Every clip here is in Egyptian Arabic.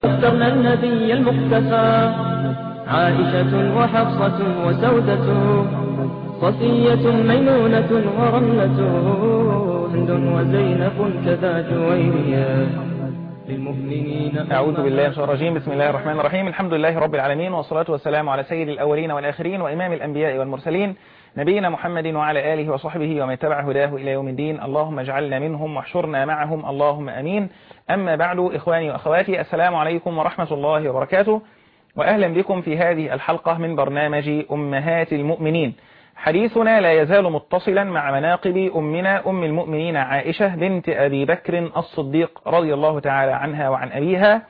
اخترنا النبي المختفى عائشة وحفصة وسودة صفية ميمونة ورملة هند وزينب كذا جويريا للمؤمنين أعوذ بالله من الشيطان الرجيم بسم الله الرحمن الرحيم الحمد لله رب العالمين والصلاة والسلام على سيد الأولين والآخرين وإمام الأنبياء والمرسلين نبينا محمد وعلى آله وصحبه ومن تبع هداه إلى يوم الدين اللهم اجعلنا منهم واحشرنا معهم اللهم أمين أما بعد إخواني وأخواتي السلام عليكم ورحمة الله وبركاته وأهلا بكم في هذه الحلقة من برنامج أمهات المؤمنين حديثنا لا يزال متصلا مع مناقب أمنا أم المؤمنين عائشة بنت أبي بكر الصديق رضي الله تعالى عنها وعن أبيها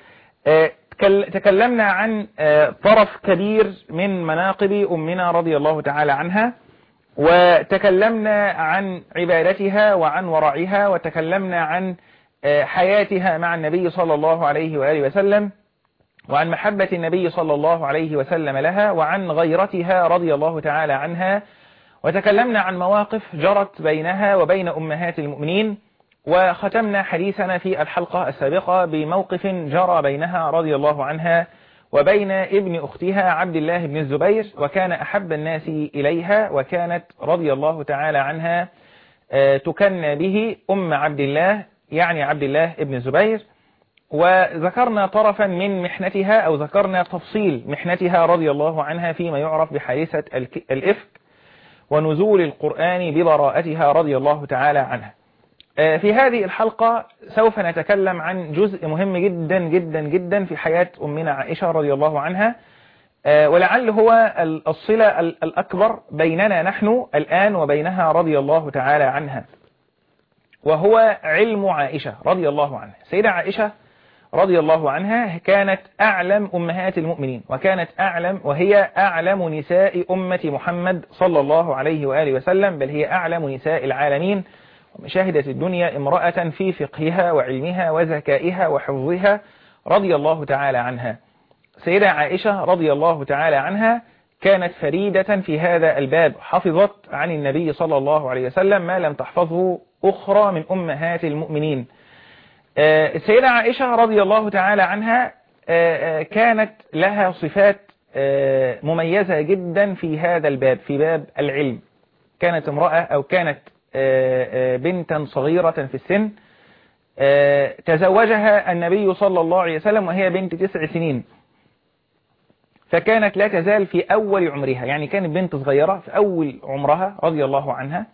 تكلمنا عن طرف كبير من مناقب أمنا رضي الله تعالى عنها وتكلمنا عن عبادتها وعن ورعها وتكلمنا عن حياتها مع النبي صلى الله عليه وآله وسلم وعن محبة النبي صلى الله عليه وسلم لها وعن غيرتها رضي الله تعالى عنها وتكلمنا عن مواقف جرت بينها وبين أمهات المؤمنين وختمنا حديثنا في الحلقة السابقة بموقف جرى بينها رضي الله عنها وبين ابن أختها عبد الله بن الزبير وكان أحب الناس إليها وكانت رضي الله تعالى عنها تكنى به أم عبد الله يعني عبد الله بن الزبير وذكرنا طرفا من محنتها أو ذكرنا تفصيل محنتها رضي الله عنها فيما يعرف بحادثة الإفك ونزول القرآن ببراءتها رضي الله تعالى عنها في هذه الحلقة سوف نتكلم عن جزء مهم جدا جدا جدا في حياة أمنا عائشة رضي الله عنها ولعل هو الصلة الأكبر بيننا نحن الآن وبينها رضي الله تعالى عنها وهو علم عائشة رضي الله عنها سيدة عائشة رضي الله عنها كانت أعلم أمهات المؤمنين وكانت أعلم وهي أعلم نساء أمة محمد صلى الله عليه وآله وسلم بل هي أعلم نساء العالمين ومشاهدة الدنيا امرأة في فقهها وعلمها وذكائها وحفظها رضي الله تعالى عنها سيدة عائشة رضي الله تعالى عنها كانت فريدة في هذا الباب حفظت عن النبي صلى الله عليه وسلم ما لم تحفظه أخرى من أمهات المؤمنين السيدة عائشة رضي الله تعالى عنها كانت لها صفات مميزة جدا في هذا الباب في باب العلم كانت امرأة أو كانت بنتا صغيرة في السن تزوجها النبي صلى الله عليه وسلم وهي بنت تسع سنين فكانت لا تزال في أول عمرها يعني كانت بنت صغيرة في أول عمرها رضي الله عنها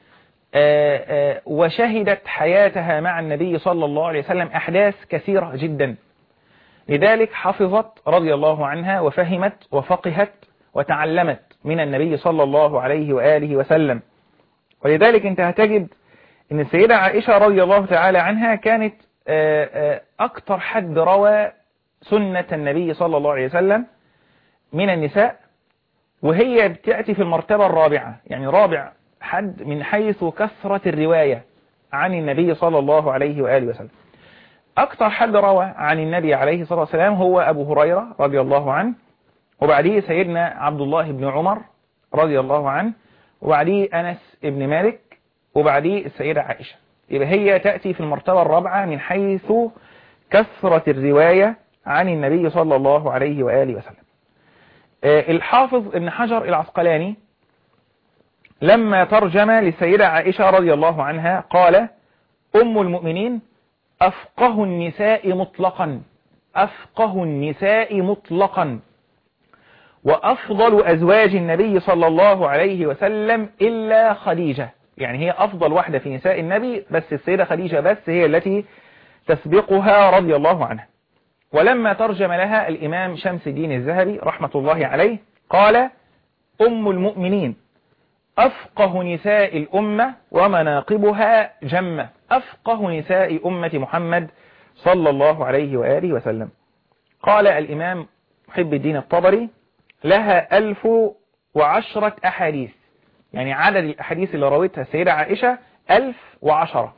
وشهدت حياتها مع النبي صلى الله عليه وسلم أحداث كثيرة جدا لذلك حفظت رضي الله عنها وفهمت وفقهت وتعلمت من النبي صلى الله عليه وآله وسلم ولذلك انت هتجد ان السيدة عائشة رضي الله تعالى عنها كانت أكثر حد روى سنة النبي صلى الله عليه وسلم من النساء وهي بتأتي في المرتبة الرابعة يعني رابع حد من حيث كثرة الرواية عن النبي صلى الله عليه وآله وسلم أكثر حد روى عن النبي عليه الصلاة والسلام هو أبو هريرة رضي الله عنه وبعديه سيدنا عبد الله بن عمر رضي الله عنه وبعديه أنس بن مالك وبعديه السيدة عائشة يبقى هي تأتي في المرتبة الرابعة من حيث كثرة الرواية عن النبي صلى الله عليه وآله وسلم الحافظ ابن حجر العسقلاني لما ترجم للسيدة عائشة رضي الله عنها قال أم المؤمنين أفقه النساء مطلقا أفقه النساء مطلقا وأفضل أزواج النبي صلى الله عليه وسلم إلا خديجة يعني هي أفضل واحدة في نساء النبي بس السيدة خديجة بس هي التي تسبقها رضي الله عنها ولما ترجم لها الإمام شمس الدين الذهبي رحمة الله عليه قال أم المؤمنين أفقه نساء الأمة ومناقبها جمة أفقه نساء أمة محمد صلى الله عليه وآله وسلم قال الإمام محب الدين الطبري لها ألف وعشرة أحاديث يعني عدد الأحاديث اللي رويتها السيدة عائشة ألف وعشرة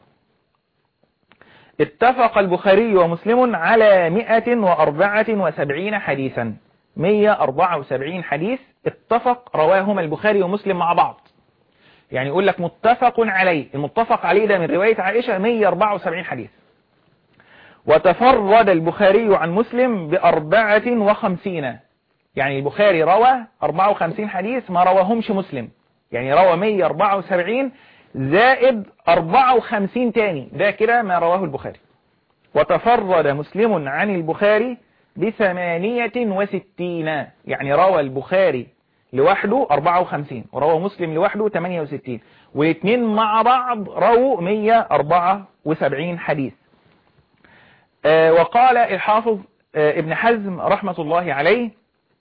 اتفق البخاري ومسلم على مئة وأربعة وسبعين حديثا مية أربعة وسبعين حديث اتفق رواهما البخاري ومسلم مع بعض يعني يقول لك متفق عليه المتفق عليه ده من رواية عائشة 174 حديث وتفرد البخاري عن مسلم بأربعة وخمسين يعني البخاري روى 54 حديث ما رواهمش مسلم يعني روى 174 زائد 54 تاني ده كده ما رواه البخاري وتفرد مسلم عن البخاري بثمانية وستين يعني روى البخاري لوحده 54 وروى مسلم لوحده 68 والاثنين مع بعض رووا 174 حديث آه وقال الحافظ آه ابن حزم رحمة الله عليه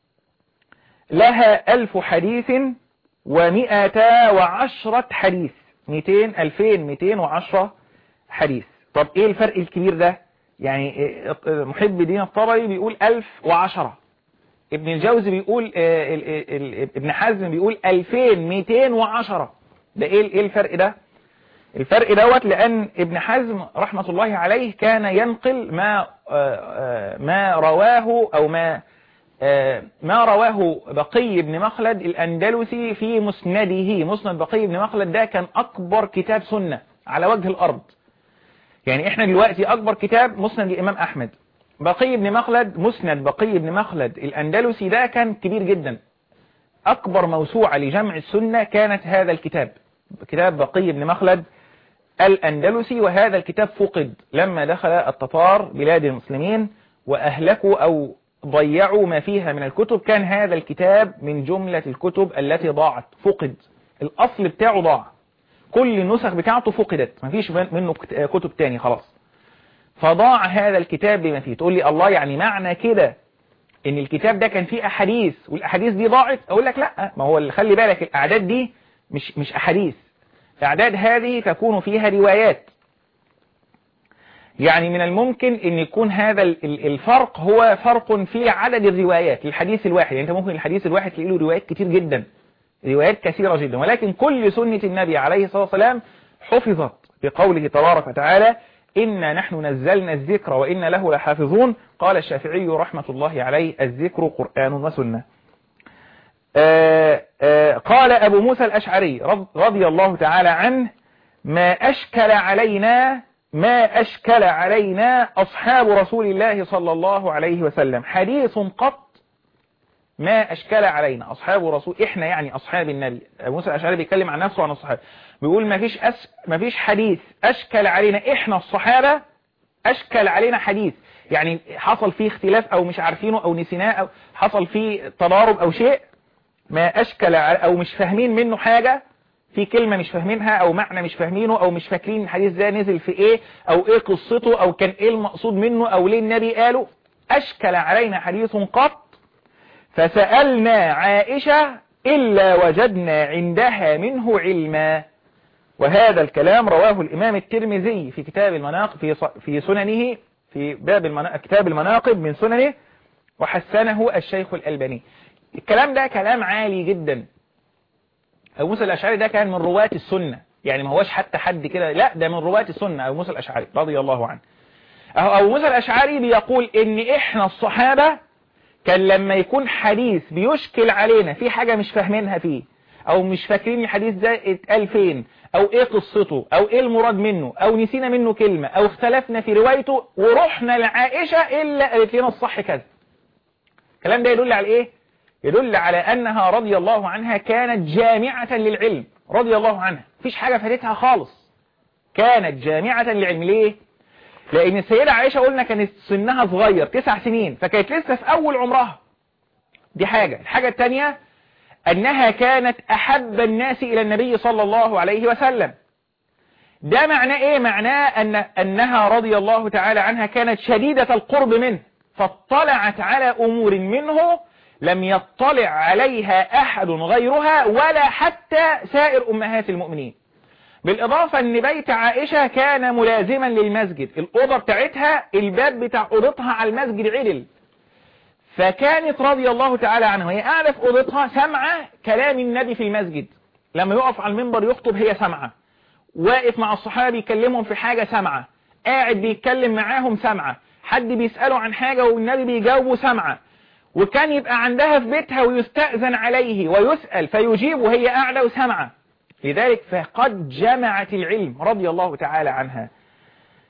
لها ألف حديث ومئتا وعشرة حديث 200 2210 حديث طب ايه الفرق الكبير ده يعني محب دين الطبري بيقول 1010 ابن الجوزي بيقول ابن حزم بيقول 2210 ده ايه ايه الفرق ده الفرق دوت لان ابن حزم رحمة الله عليه كان ينقل ما ما رواه او ما ما رواه بقي بن مخلد الأندلسي في مسنده مسند بقي بن مخلد ده كان أكبر كتاب سنة على وجه الأرض يعني احنا دلوقتي أكبر كتاب مسند الإمام أحمد بقي بن مخلد مسند بقي بن مخلد الأندلسي ده كان كبير جدا أكبر موسوعة لجمع السنة كانت هذا الكتاب كتاب بقي بن مخلد الأندلسي وهذا الكتاب فقد لما دخل التتار بلاد المسلمين وأهلكوا أو ضيعوا ما فيها من الكتب كان هذا الكتاب من جملة الكتب التي ضاعت فقد الأصل بتاعه ضاع كل النسخ بتاعته فقدت ما فيش منه كتب تاني خلاص فضاع هذا الكتاب بما فيه تقول لي الله يعني معنى كده ان الكتاب ده كان فيه احاديث والاحاديث دي ضاعت اقول لك لا ما هو اللي خلي بالك الاعداد دي مش مش احاديث الاعداد هذه تكون فيها روايات يعني من الممكن ان يكون هذا الفرق هو فرق في عدد الروايات للحديث الواحد يعني انت ممكن الحديث الواحد تلاقي له روايات كتير جدا روايات كثيرة جدا ولكن كل سنة النبي عليه الصلاة والسلام حفظت بقوله تبارك وتعالى إنا نحن نزلنا الذكر وإنا له لحافظون قال الشافعي رحمة الله عليه الذكر قرآن وسنة آآ آآ قال أبو موسى الأشعري رضي الله تعالى عنه ما أشكل علينا ما أشكل علينا أصحاب رسول الله صلى الله عليه وسلم حديث قط ما أشكل علينا أصحاب رسول إحنا يعني أصحاب النبي موسى الأشعري بيتكلم عن نفسه وعن الصحابة بيقول ما فيش أس... ما فيش حديث أشكل علينا إحنا الصحابة أشكل علينا حديث يعني حصل فيه اختلاف أو مش عارفينه أو نسيناه أو حصل فيه تضارب أو شيء ما أشكل أو مش فاهمين منه حاجة في كلمة مش فاهمينها او معنى مش فاهمينه او مش فاكرين الحديث ده نزل في ايه او ايه قصته او كان ايه المقصود منه او ليه النبي قاله اشكل علينا حديث قط فسألنا عائشة إلا وجدنا عندها منه علما وهذا الكلام رواه الإمام الترمذي في كتاب المناقب في في سننه في باب المناقب كتاب المناقب من سننه وحسنه الشيخ الألباني الكلام ده كلام عالي جدا أبو موسى الأشعري ده كان من رواة السنة يعني ما هوش حتى حد كده لا ده من رواة السنة أبو موسى الأشعري رضي الله عنه أهو أبو موسى الأشعري بيقول إن إحنا الصحابة كان لما يكون حديث بيشكل علينا في حاجة مش فاهمينها فيه أو مش فاكرين الحديث ده اتقال فين أو إيه قصته أو إيه المراد منه أو نسينا منه كلمة أو اختلفنا في روايته ورحنا لعائشة إلا قالت لنا الصح كذا الكلام ده يدل على إيه يدل على أنها رضي الله عنها كانت جامعة للعلم رضي الله عنها مفيش حاجة فاتتها خالص كانت جامعة للعلم ليه لأن السيدة عائشة قلنا كانت سنها صغير تسع سنين فكانت لسه في أول عمرها دي حاجة الحاجة الثانية أنها كانت أحب الناس إلى النبي صلى الله عليه وسلم ده معناه إيه معناه أن أنها رضي الله تعالى عنها كانت شديدة القرب منه فاطلعت على أمور منه لم يطلع عليها أحد غيرها ولا حتى سائر أمهات المؤمنين بالإضافة أن بيت عائشة كان ملازما للمسجد الأوضة بتاعتها الباب بتاع أوضتها على المسجد عدل فكانت رضي الله تعالى عنها وهي قاعدة في أوضتها سمعة كلام النبي في المسجد لما يقف على المنبر يخطب هي سمعة واقف مع الصحابة يكلمهم في حاجة سمعة قاعد بيتكلم معاهم سمعة حد بيسأله عن حاجة والنبي بيجاوبه سمعة وكان يبقى عندها في بيتها ويستأذن عليه ويسأل فيجيب وهي قاعدة وسمعة لذلك فقد جمعت العلم رضي الله تعالى عنها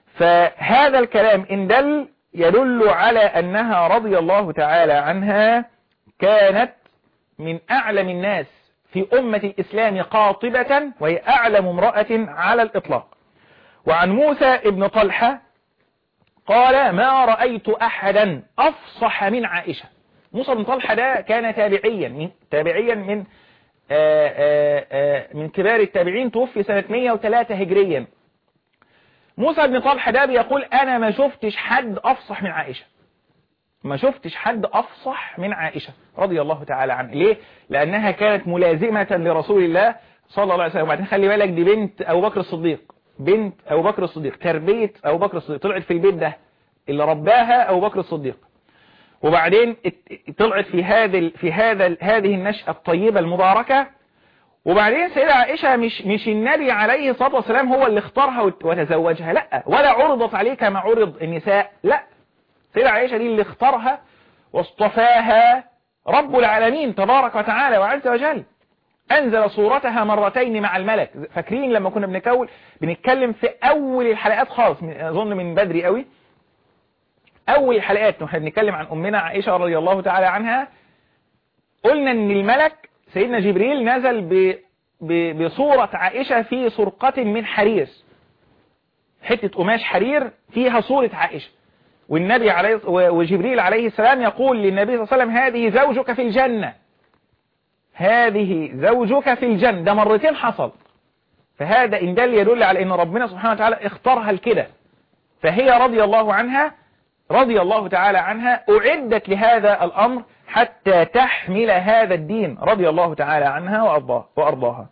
فهذا الكلام إن دل يدل على أنها رضي الله تعالى عنها كانت من أعلم الناس في أمة الإسلام قاطبة وهي أعلم امرأة على الإطلاق وعن موسى ابن طلحة قال ما رأيت أحدا أفصح من عائشة موسى بن طلحة ده كان تابعيا من تابعيا من آآ آآ من كبار التابعين توفي سنة 103 هجريا موسى بن طلحة ده بيقول أنا ما شفتش حد أفصح من عائشة ما شفتش حد أفصح من عائشة رضي الله تعالى عنها ليه؟ لأنها كانت ملازمة لرسول الله صلى الله عليه وسلم وبعدين خلي بالك دي بنت أبو بكر الصديق بنت أبو بكر الصديق تربية أبو بكر الصديق طلعت في البيت ده اللي رباها أبو بكر الصديق وبعدين طلعت في هذا في هذا هذه النشأة الطيبة المباركة وبعدين سيدة عائشة مش مش النبي عليه الصلاة والسلام هو اللي اختارها وتزوجها لا ولا عرضت عليه كما عرض النساء لا سيدة عائشة دي اللي اختارها واصطفاها رب العالمين تبارك وتعالى وعز وجل أنزل صورتها مرتين مع الملك فاكرين لما كنا بنكول بنتكلم في أول الحلقات خالص أظن من بدري قوي أول الحلقات نحن بنتكلم عن أمنا عائشة رضي الله تعالى عنها قلنا أن الملك سيدنا جبريل نزل ب... ب... بصورة عائشة في سرقة من حرير حتة قماش حرير فيها صورة عائشة والنبي عليه وجبريل عليه السلام يقول للنبي صلى الله عليه وسلم هذه زوجك في الجنة هذه زوجك في الجنة ده مرتين حصل فهذا إن دل يدل على أن ربنا سبحانه وتعالى اختارها الكده فهي رضي الله عنها رضي الله تعالى عنها أعدت لهذا الأمر حتى تحمل هذا الدين رضي الله تعالى عنها وأرضاها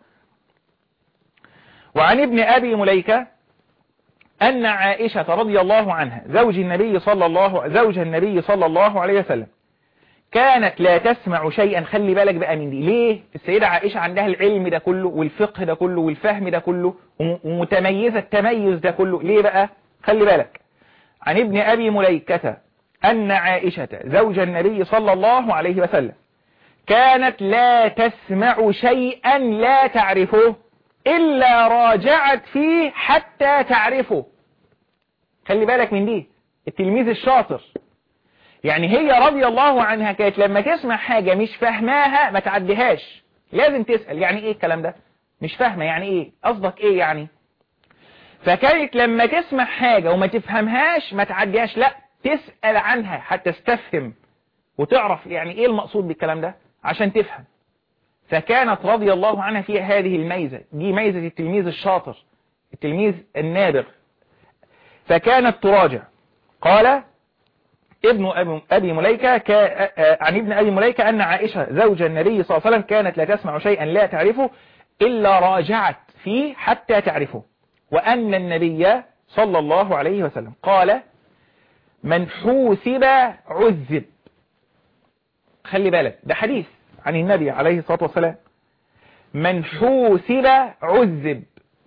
وعن ابن أبي مليكة أن عائشة رضي الله عنها زوج النبي صلى الله زوج النبي صلى الله عليه وسلم كانت لا تسمع شيئا خلي بالك بقى من دي ليه السيدة عائشة عندها العلم ده كله والفقه ده كله والفهم ده كله ومتميزة التميز ده كله ليه بقى خلي بالك عن ابن أبي مليكة أن عائشة زوج النبي صلى الله عليه وسلم كانت لا تسمع شيئا لا تعرفه إلا راجعت فيه حتى تعرفه خلي بالك من دي التلميذ الشاطر يعني هي رضي الله عنها كانت لما تسمع حاجة مش فاهماها ما تعديهاش لازم تسأل يعني ايه الكلام ده مش فاهمة يعني ايه قصدك ايه يعني فكانت لما تسمع حاجة وما تفهمهاش ما تعديهاش لا تسأل عنها حتى تستفهم وتعرف يعني ايه المقصود بالكلام ده عشان تفهم فكانت رضي الله عنها فيها هذه الميزة دي ميزة التلميذ الشاطر التلميذ النابغ فكانت تراجع قال ابن أبي مليكة عن ابن أبي مليكة أن عائشة زوج النبي صلى الله عليه وسلم كانت لا تسمع شيئا لا تعرفه إلا راجعت فيه حتى تعرفه وأن النبي صلى الله عليه وسلم قال من حوسب عذب خلي بالك ده حديث عن النبي عليه الصلاة والسلام من حوسب عذب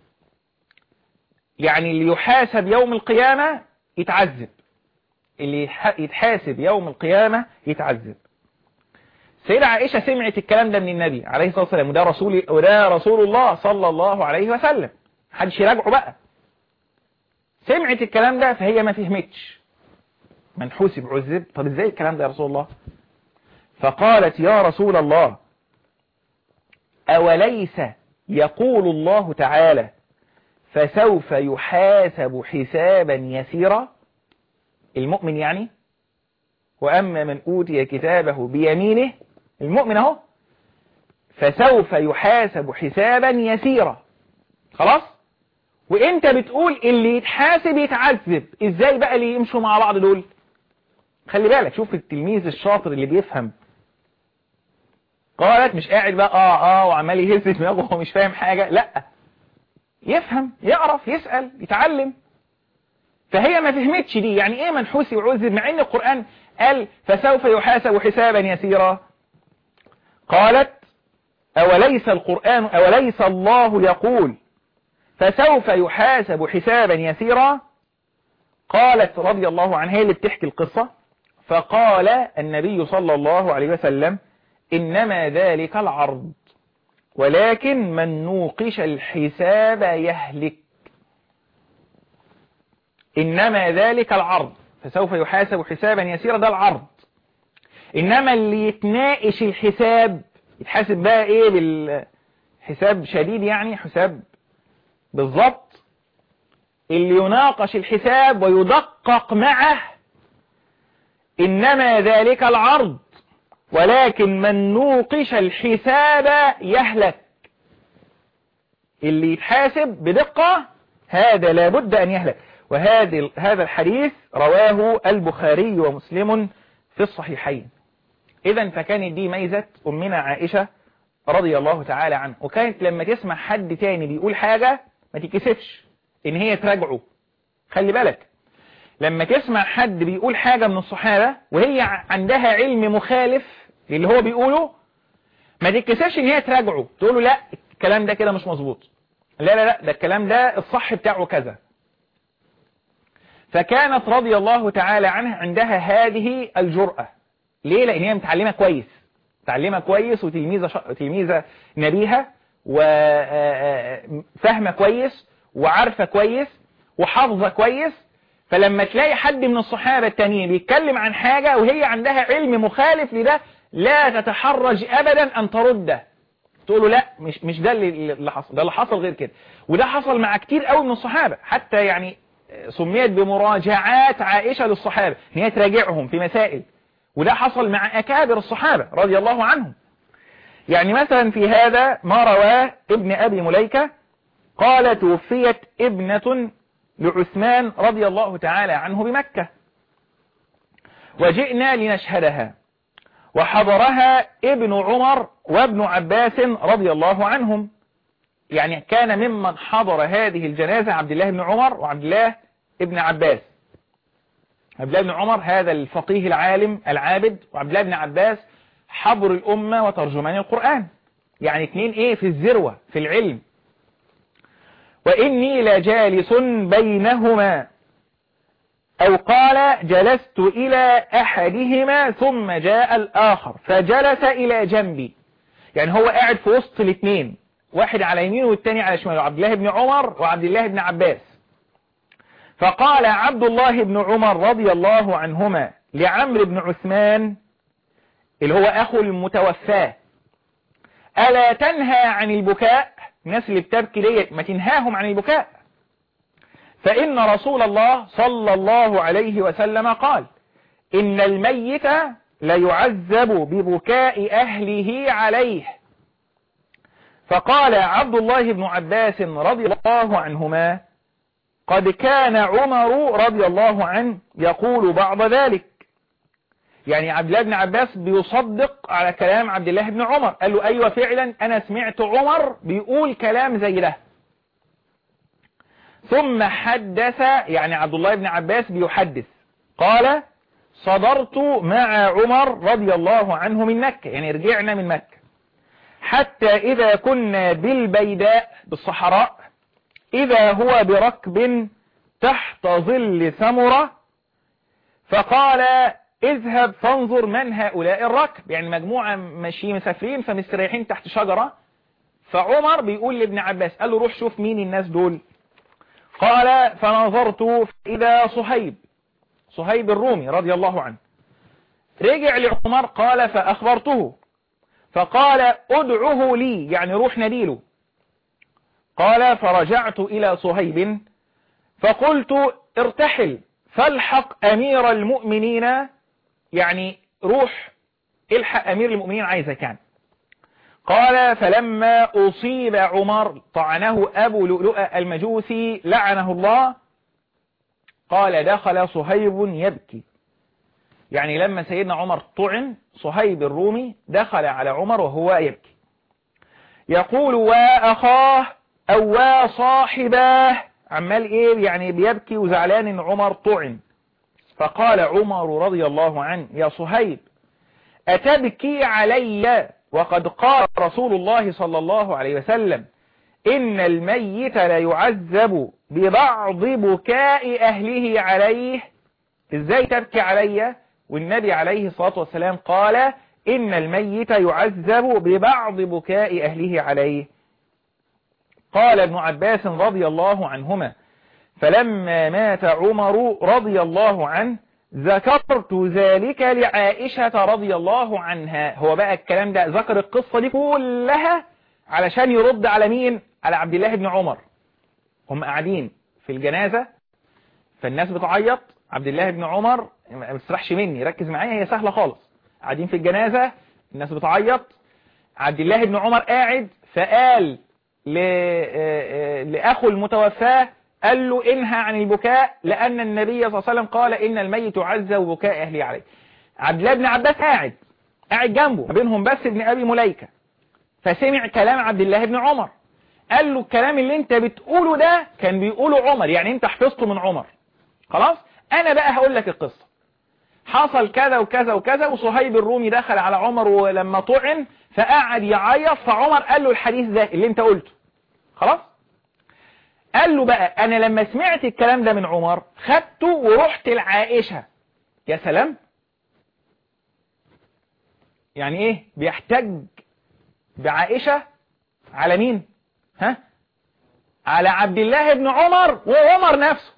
يعني اللي يحاسب يوم القيامة يتعذب اللي يتحاسب يوم القيامة يتعذب سيدة عائشة سمعت الكلام ده من النبي عليه الصلاة والسلام وده رسول, وده رسول الله صلى الله عليه وسلم حدش يراجعه بقى سمعت الكلام ده فهي ما فهمتش من حوسب عذب طب ازاي الكلام ده يا رسول الله فقالت يا رسول الله أوليس يقول الله تعالى فسوف يحاسب حسابا يسيرا المؤمن يعني وأما من أوتي كتابه بيمينه المؤمن اهو فسوف يحاسب حسابا يسيرا خلاص وانت بتقول اللي يتحاسب يتعذب ازاي بقى اللي يمشوا مع بعض دول خلي بالك شوف التلميذ الشاطر اللي بيفهم قالت مش قاعد بقى اه اه وعمال يهز دماغه وهو مش فاهم حاجة لا يفهم يعرف يسأل يتعلم فهي ما فهمتش دي يعني ايه منحوسي وعذب مع ان القرآن قال فسوف يحاسب حسابا يسيرا قالت أوليس القرآن أوليس الله يقول فسوف يحاسب حسابا يسيرا قالت رضي الله عنها هي اللي بتحكي القصة فقال النبي صلى الله عليه وسلم إنما ذلك العرض ولكن من نوقش الحساب يهلك إنما ذلك العرض فسوف يحاسب حسابا يسيرا ده العرض إنما اللي يتناقش الحساب يتحاسب بقى إيه بالحساب شديد يعني حساب بالضبط اللي يناقش الحساب ويدقق معه إنما ذلك العرض ولكن من نوقش الحساب يهلك اللي يتحاسب بدقة هذا لابد أن يهلك وهذا هذا الحديث رواه البخاري ومسلم في الصحيحين إذا فكانت دي ميزة أمنا عائشة رضي الله تعالى عنها وكانت لما تسمع حد تاني بيقول حاجة ما تكسفش إن هي تراجعه خلي بالك لما تسمع حد بيقول حاجة من الصحابة وهي عندها علم مخالف للي هو بيقوله ما تتكسفش ان هي تراجعه تقول له لا الكلام ده كده مش مظبوط لا لا لا ده الكلام ده الصح بتاعه كذا فكانت رضي الله تعالى عنها عندها هذه الجرأة ليه لان هي متعلمة كويس متعلمة كويس وتلميذة ش... تلميذة نبيهة وفاهمة كويس وعارفة كويس وحافظة كويس فلما تلاقي حد من الصحابة التانيين بيتكلم عن حاجة وهي عندها علم مخالف لده لا تتحرج أبدا أن ترده تقول له لا مش مش ده اللي حصل ده اللي حصل غير كده وده حصل مع كتير قوي من الصحابة حتى يعني سميت بمراجعات عائشة للصحابة ان هي تراجعهم في مسائل وده حصل مع أكابر الصحابة رضي الله عنهم يعني مثلا في هذا ما رواه ابن أبي مليكة قال توفيت ابنة لعثمان رضي الله تعالى عنه بمكة وجئنا لنشهدها وحضرها ابن عمر وابن عباس رضي الله عنهم يعني كان ممن حضر هذه الجنازة عبد الله بن عمر وعبد الله ابن عباس عبد الله بن عمر هذا الفقيه العالم العابد وعبد الله بن عباس حبر الأمة وترجمان القرآن يعني اثنين ايه في الذروة في العلم وإني لجالس بينهما أو قال جلست إلى أحدهما ثم جاء الآخر فجلس إلى جنبي يعني هو قاعد في وسط الاثنين واحد على يمينه والتاني على شماله عبد الله بن عمر وعبد الله بن عباس فقال عبد الله بن عمر رضي الله عنهما لعمرو بن عثمان اللي هو أخو المتوفاه ألا تنهى عن البكاء الناس اللي بتبكي ديت ما تنهاهم عن البكاء فإن رسول الله صلى الله عليه وسلم قال إن الميت ليعذب ببكاء أهله عليه فقال عبد الله بن عباس رضي الله عنهما قد كان عمر رضي الله عنه يقول بعض ذلك يعني عبد الله بن عباس بيصدق على كلام عبد الله بن عمر قال له أيوة فعلا أنا سمعت عمر بيقول كلام زي ده ثم حدث يعني عبد الله بن عباس بيحدث قال صدرت مع عمر رضي الله عنه من مكة يعني رجعنا من مكة حتى إذا كنا بالبيداء بالصحراء إذا هو بركب تحت ظل ثمرة فقال اذهب فانظر من هؤلاء الركب يعني مجموعة ماشيين مسافرين فمستريحين تحت شجرة فعمر بيقول لابن عباس قال له روح شوف مين الناس دول قال فنظرت إذا صهيب صهيب الرومي رضي الله عنه رجع لعمر قال فأخبرته فقال ادعه لي يعني روح نديله قال فرجعت إلى صهيب فقلت ارتحل فالحق أمير المؤمنين يعني روح الحق أمير المؤمنين عايزك يعني قال فلما أصيب عمر طعنه أبو لؤلؤ المجوسي لعنه الله قال دخل صهيب يبكي يعني لما سيدنا عمر طعن صهيب الرومي دخل على عمر وهو يبكي يقول وأخاه أو وصاحباه عمال إيه يعني بيبكي وزعلان إن عمر طعن فقال عمر رضي الله عنه يا صهيب أتبكي علي وقد قال رسول الله صلى الله عليه وسلم إن الميت لا يعذب ببعض بكاء أهله عليه إزاي تبكي علي والنبي عليه الصلاة والسلام قال إن الميت يعذب ببعض بكاء أهله عليه قال ابن عباس رضي الله عنهما فلما مات عمر رضي الله عنه ذكرت ذلك لعائشة رضي الله عنها هو بقى الكلام ده ذكر القصة دي كلها علشان يرد على مين على عبد الله بن عمر هم قاعدين في الجنازة فالناس بتعيط عبد الله بن عمر ما تسرحش مني ركز معايا هي سهلة خالص قاعدين في الجنازة الناس بتعيط عبد الله بن عمر قاعد فقال لأخو المتوفاه قال له انهى عن البكاء لأن النبي صلى الله عليه وسلم قال إن الميت عز وبكاء أهلي عليه عبد الله بن عباس قاعد قاعد جنبه ما بينهم بس ابن أبي مليكة فسمع كلام عبد الله بن عمر قال له الكلام اللي انت بتقوله ده كان بيقوله عمر يعني انت حفظته من عمر خلاص انا بقى هقول لك القصة حصل كذا وكذا وكذا وصهيب الرومي دخل على عمر ولما طعن فقعد يعيط فعمر قال له الحديث ده اللي انت قلته خلاص قال له بقى انا لما سمعت الكلام ده من عمر خدته ورحت لعائشة يا سلام يعني ايه بيحتج بعائشة على مين ها على عبد الله بن عمر وعمر نفسه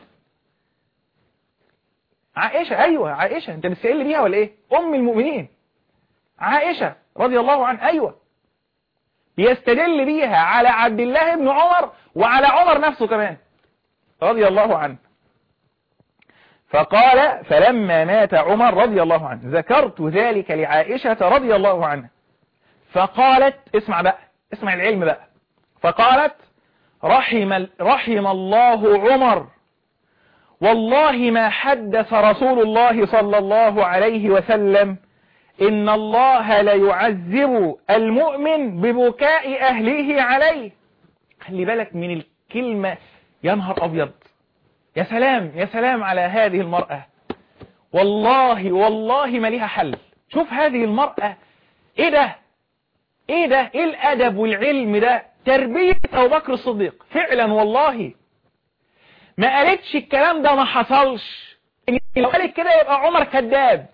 عائشة ايوه عائشة انت بتسأل بيها ولا ايه ام المؤمنين عائشة رضي الله عنها ايوه بيستدل بيها على عبد الله بن عمر وعلى عمر نفسه كمان رضي الله عنه فقال فلما مات عمر رضي الله عنه ذكرت ذلك لعائشة رضي الله عنها فقالت اسمع بقى اسمع العلم بقى فقالت رحم, رحم الله عمر والله ما حدث رسول الله صلى الله عليه وسلم إن الله ليعذب المؤمن ببكاء أهله عليه خلي بالك من الكلمة يا نهار أبيض يا سلام يا سلام على هذه المرأة والله والله ما ليها حل شوف هذه المرأة ايه ده ايه ده ايه الادب والعلم ده تربية ابو بكر الصديق فعلا والله ما قالتش الكلام ده ما حصلش لو قالت كده يبقى عمر كذاب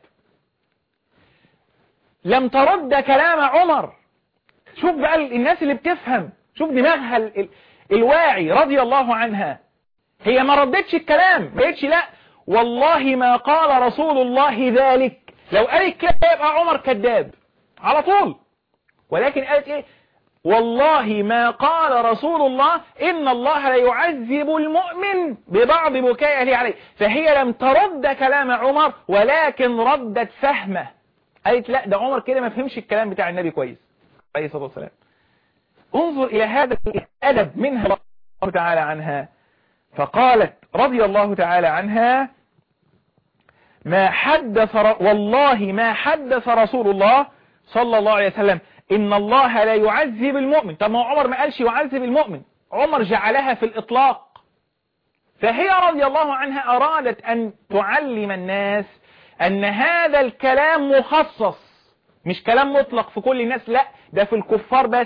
لم ترد كلام عمر شوف بقى الناس اللي بتفهم شوف دماغها ال ال الواعي رضي الله عنها هي ما ردتش الكلام ما قالتش لا والله ما قال رسول الله ذلك لو قالت كده يبقى عمر كذاب على طول ولكن قالت ايه والله ما قال رسول الله إن الله لا يعذب المؤمن ببعض بكاء أهله عليه فهي لم ترد كلام عمر ولكن ردت فهمه قالت لا ده عمر كده ما فهمش الكلام بتاع النبي كويس عليه الصلاة والسلام انظر إلى هذا الأدب منها الله تعالى عنها فقالت رضي الله تعالى عنها ما حدث والله ما حدث رسول الله صلى الله عليه وسلم إن الله لا يعذب المؤمن طب ما عمر ما قالش يعذب المؤمن عمر جعلها في الإطلاق فهي رضي الله عنها أرادت أن تعلم الناس أن هذا الكلام مخصص مش كلام مطلق في كل الناس لا ده في الكفار بس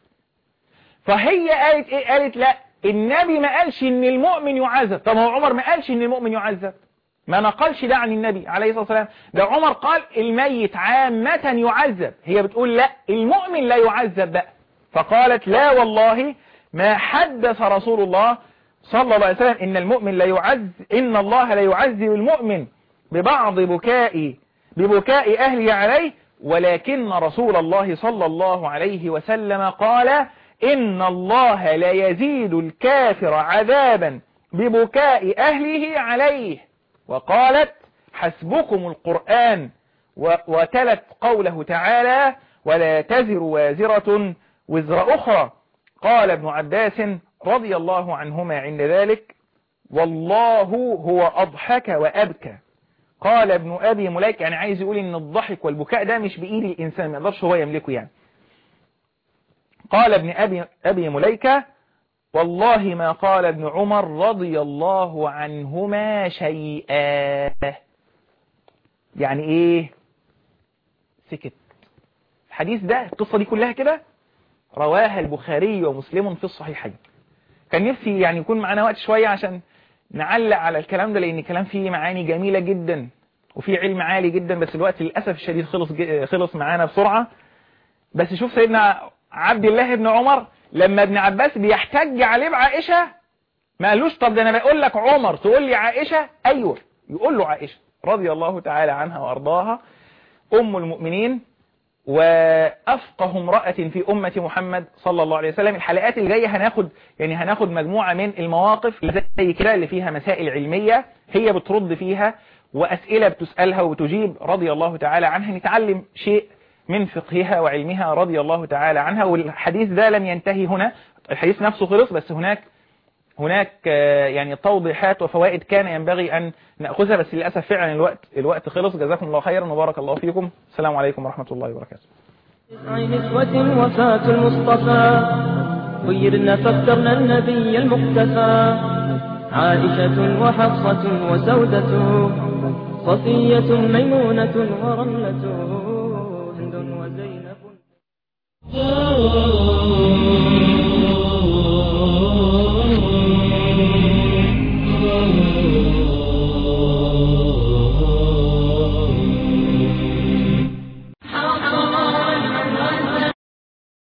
فهي قالت ايه قالت لا النبي ما قالش ان المؤمن يعذب طب هو عمر ما قالش ان المؤمن يعذب ما نقلش ده عن النبي عليه الصلاة والسلام ده عمر قال الميت عامة يعذب هي بتقول لا المؤمن لا يعذب بقى فقالت لا والله ما حدث رسول الله صلى الله عليه وسلم إن المؤمن لا يعذب إن الله لا يعذب المؤمن ببعض بكاء ببكاء أهله عليه ولكن رسول الله صلى الله عليه وسلم قال إن الله لا يزيد الكافر عذابا ببكاء أهله عليه وقالت حسبكم القرآن وتلت قوله تعالى ولا تزر وازرة وزر أخرى قال ابن عباس رضي الله عنهما عند ذلك والله هو أضحك وأبكى قال ابن أبي ملاك يعني عايز يقول إن الضحك والبكاء ده مش بإيد الإنسان ما يقدرش هو يملكه يعني قال ابن أبي, أبي مليكة والله ما قال ابن عمر رضي الله عنهما شيئا يعني ايه سكت الحديث ده القصة دي كلها كده رواها البخاري ومسلم في الصحيحين كان نفسي يعني يكون معانا وقت شوية عشان نعلق على الكلام ده لان الكلام فيه معاني جميلة جدا وفيه علم عالي جدا بس الوقت للأسف الشديد خلص خلص معانا بسرعة بس شوف سيدنا عبد الله بن عمر لما ابن عباس بيحتج عليه بعائشة ما قالوش طب ده انا بقول لك عمر تقول لي عائشة ايوه يقول له عائشة رضي الله تعالى عنها وارضاها ام المؤمنين وافقه امرأة في امة محمد صلى الله عليه وسلم الحلقات الجاية هناخد يعني هناخد مجموعة من المواقف زي كده اللي فيها مسائل علمية هي بترد فيها واسئلة بتسألها وبتجيب رضي الله تعالى عنها نتعلم شيء من فقهها وعلمها رضي الله تعالى عنها والحديث ده لم ينتهي هنا الحديث نفسه خلص بس هناك هناك يعني توضيحات وفوائد كان ينبغي أن نأخذها بس للأسف فعلا الوقت الوقت خلص جزاكم الله خيرا وبارك الله فيكم السلام عليكم ورحمة الله وبركاته نسوة وفاة المصطفى خيرنا فاخترنا النبي المقتفى عائشة وحفصة وسودة صفية ميمونة ورملة هند وزينب